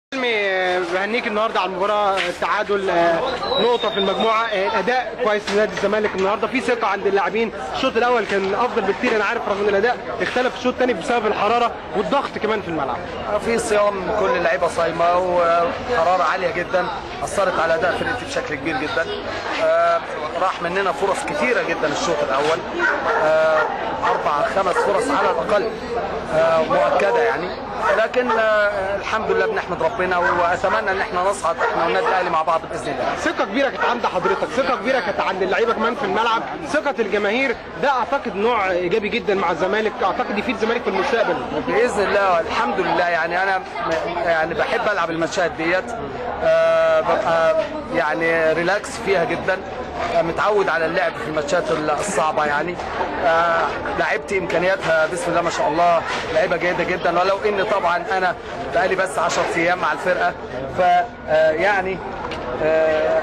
حلمي بهنيك النهارده على المباراه التعادل آه، نقطه في المجموعه آه، الاداء كويس في نادي الزمالك النهارده في ثقه عند اللاعبين الشوط الاول كان افضل بكتير انا عارف رغم ان الاداء اختلف الشوط الثاني بسبب الحراره والضغط كمان في الملعب في صيام كل اللعيبه صايمه وحراره عاليه جدا اثرت على اداء فرقتي بشكل كبير جدا آه، راح مننا فرص كثيره جدا الشوط الاول آه، اربع خمس فرص على الاقل آه، مؤكده يعني لكن آه، الحمد لله بنحمد ربنا واتمنى ان احنا نصعد احنا والنادي الاهلي مع بعض باذن الله ثقه كبيره كانت عند حضرتك ثقه كبيره كانت عند اللعيبه كمان في الملعب ثقه الجماهير ده اعتقد نوع ايجابي جدا مع الزمالك اعتقد يفيد الزمالك في المستقبل باذن الله الحمد لله يعني انا م- يعني بحب العب الماتشات ديت آه، ببقى يعني ريلاكس فيها جدا آه، متعود على اللعب في الماتشات الصعبه يعني آه، لعيبتي امكانياتها بسم الله ما شاء الله لعيبه جيده جدا ولو ان طبعا انا بقالي بس 10 ايام مع الفرقه ف آه، يعني آه،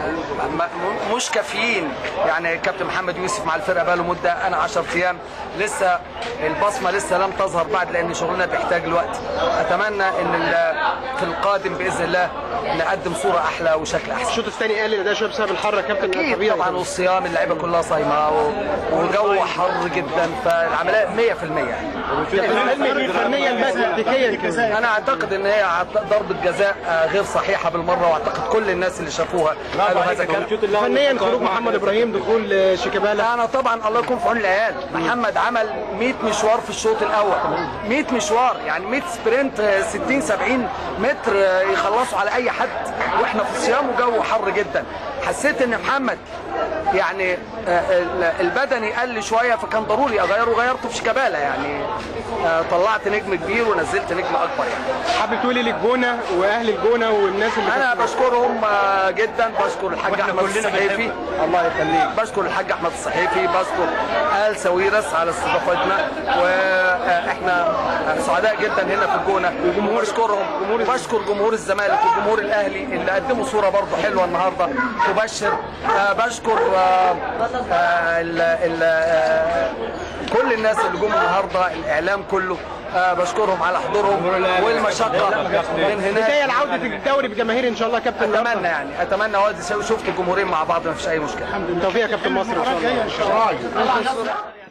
م- مش كافيين يعني كابتن محمد يوسف مع الفرقه بقاله مده انا 10 ايام لسه البصمه لسه لم تظهر بعد لان شغلنا بيحتاج الوقت اتمنى ان ال- في القادم باذن الله نقدم صوره احلى وشكل احسن الشوط الثاني قال الاداء شويه بسبب الحر يا كابتن اكيد طبيعي طبعا والصيام اللعيبه كلها صايمه و- والجو حر جدا فالعمليه 100% يعني حلمي فنيا بس تكتيكيا كمان انا اعتقد ان هي عط- ضربه جزاء آه، غير صحيحه بالمره واعتقد كل الناس اللي شافوها قالوا هذا الكلام فنيا خروج محمد ابراهيم دخول آه، شيكابالا انا طبعا الله يكون في عون العيال محمد عمل 100 مشوار في الشوط الاول 100 مشوار يعني 100 سبرنت آه، 60 70 متر آه، يخلصوا على اي حد واحنا في صيام وجو حر جدا حسيت ان محمد يعني آه، ال- البدني قل شويه فكان ضروري اغيره غيرته في شيكابالا يعني آه، طلعت نجم كبير ونزلت نجم اكبر يعني حابب تقولي للجونه واهل الجونه والناس اللي انا كانت- بشكرهم آه، جدا بشكر الحاج احمد الصحيفي الله يخليك بشكر الحاج احمد الصحيفي بشكر ال ساويرس على استضافتنا واحنا سعداء جدا هنا في الجونه بشكرهم بشكر جمهور الزمالك وجمهور الاهلي اللي قدموا صوره برضه حلوه النهارده تبشر آه، بشكر آه، آه، ال- ال- آه، كل الناس اللي جم النهارده الاعلام كله آه، بشكرهم على حضورهم والمشقه من هناك بدايه لعوده الدوري بجماهير ان شاء الله يا كابتن اتمنى يعني اتمنى والدي شفت الجمهورين مع بعض ما فيش اي مشكله التوفيق يا كابتن مصر ان شاء الله